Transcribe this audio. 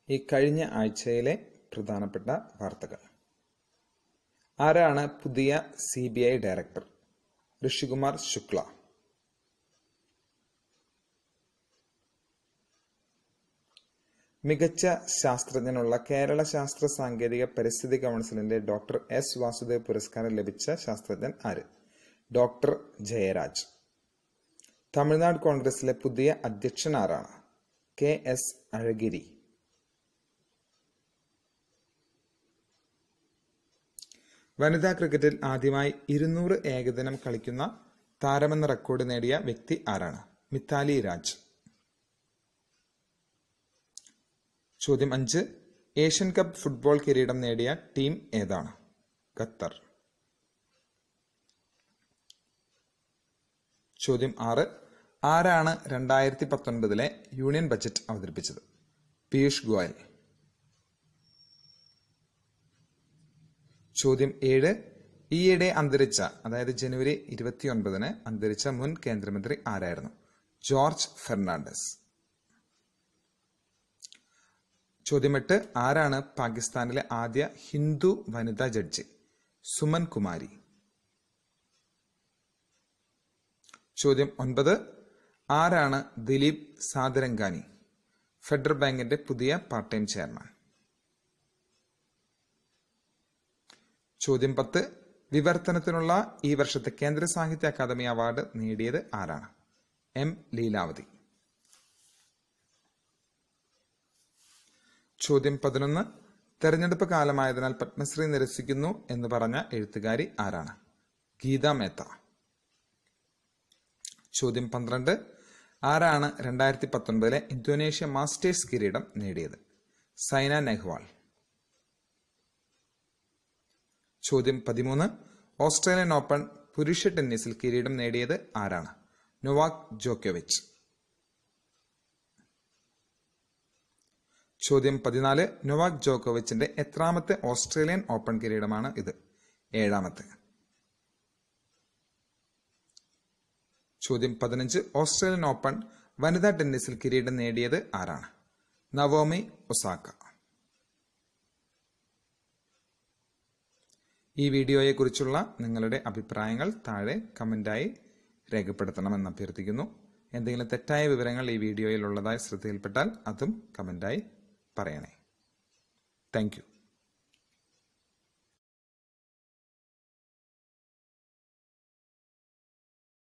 ഈ കഴിഞ്ഞ ആഴ്ചയിലെ പ്രധാനപ്പെട്ട വാർത്തകൾ ആരാണ് പുതിയ C B I director Rishikumar Shukla മികച്ച ശാസ്ത്രജ്ഞനുള്ള കേരള ശാസ്ത്ര സാങ്കേതിക പരിസ്ഥിതി കൗൺസിലിന്റെ ഡോക്ടർ എസ് വാസുദേവ് പുരസ്കാരം ലഭിച്ച ശാസ്ത്രജ്ഞൻ ആര് ഡോക്ടർ ജയരാജ് തമിഴ്നാട് കോൺഗ്രസിലെ പുതിയ അധ്യക്ഷൻ ആരാണ് കെ എസ് അഴഗിരി വനിതാ ക്രിക്കറ്റിൽ ആദ്യമായി ഇരുന്നൂറ് ഏകദിനം കളിക്കുന്ന താരമെന്ന റെക്കോർഡ് നേടിയ വ്യക്തി ആരാണ് മിത്താലി രാജ് ചോദ്യം അഞ്ച് ഏഷ്യൻ കപ്പ് ഫുട്ബോൾ കിരീടം നേടിയ ടീം ഏതാണ് ഖത്തർ ചോദ്യം ആറ് ആരാണ് രണ്ടായിരത്തി പത്തൊൻപതിലെ യൂണിയൻ ബജറ്റ് അവതരിപ്പിച്ചത് പീയൂഷ് ഗോയൽ ചോദ്യം ഏഴ് ഈയിടെ അന്തരിച്ച അതായത് ജനുവരി ഇരുപത്തിയൊൻപതിന് അന്തരിച്ച മുൻ കേന്ദ്രമന്ത്രി ആരായിരുന്നു ജോർജ് ഫെർണാണ്ടസ് ചോദ്യം എട്ട് ആരാണ് പാകിസ്ഥാനിലെ ആദ്യ ഹിന്ദു വനിതാ ജഡ്ജി സുമൻ കുമാരി ചോദ്യം ഒൻപത് ആരാണ് ദിലീപ് സാദരംഗാനി ഫെഡറൽ ബാങ്കിന്റെ പുതിയ പാർട്ട് ടൈം ചെയർമാൻ ചോദ്യം പത്ത് വിവർത്തനത്തിനുള്ള ഈ വർഷത്തെ കേന്ദ്ര സാഹിത്യ അക്കാദമി അവാർഡ് നേടിയത് ആരാണ് എം ലീലാവതി ചോദ്യം പതിനൊന്ന് തെരഞ്ഞെടുപ്പ് കാലമായതിനാൽ പത്മശ്രീ നിരസിക്കുന്നു എന്ന് പറഞ്ഞ എഴുത്തുകാരി ആരാണ് ഗീത മേത്ത ചോദ്യം പന്ത്രണ്ട് ആരാണ് രണ്ടായിരത്തി പത്തൊൻപതിലെ ഇന്തോനേഷ്യ മാസ്റ്റേഴ്സ് കിരീടം നേടിയത് സൈന നെഹ്വാൾ ചോദ്യം പതിമൂന്ന് ഓസ്ട്രേലിയൻ ഓപ്പൺ പുരുഷ ടെന്നീസിൽ കിരീടം നേടിയത് ആരാണ് നൊവാക് ജോക്കോവിച്ച് ചോദ്യം പതിനാല് നൊവാക് ജോക്കോവിച്ചിന്റെ എത്രാമത്തെ ഓസ്ട്രേലിയൻ ഓപ്പൺ കിരീടമാണ് ഇത് ഏഴാമത്തെ ചോദ്യം പതിനഞ്ച് ഓസ്ട്രേലിയൻ ഓപ്പൺ വനിതാ ടെന്നീസിൽ കിരീടം നേടിയത് ആരാണ് നവോമി ഒസാക്ക ഈ വീഡിയോയെക്കുറിച്ചുള്ള നിങ്ങളുടെ അഭിപ്രായങ്ങൾ താഴെ കമന്റായി രേഖപ്പെടുത്തണമെന്ന് അഭ്യർത്ഥിക്കുന്നു എന്തെങ്കിലും തെറ്റായ വിവരങ്ങൾ ഈ വീഡിയോയിൽ ഉള്ളതായി ശ്രദ്ധയിൽപ്പെട്ടാൽ അതും കമന്റായി പറയണേ താങ്ക്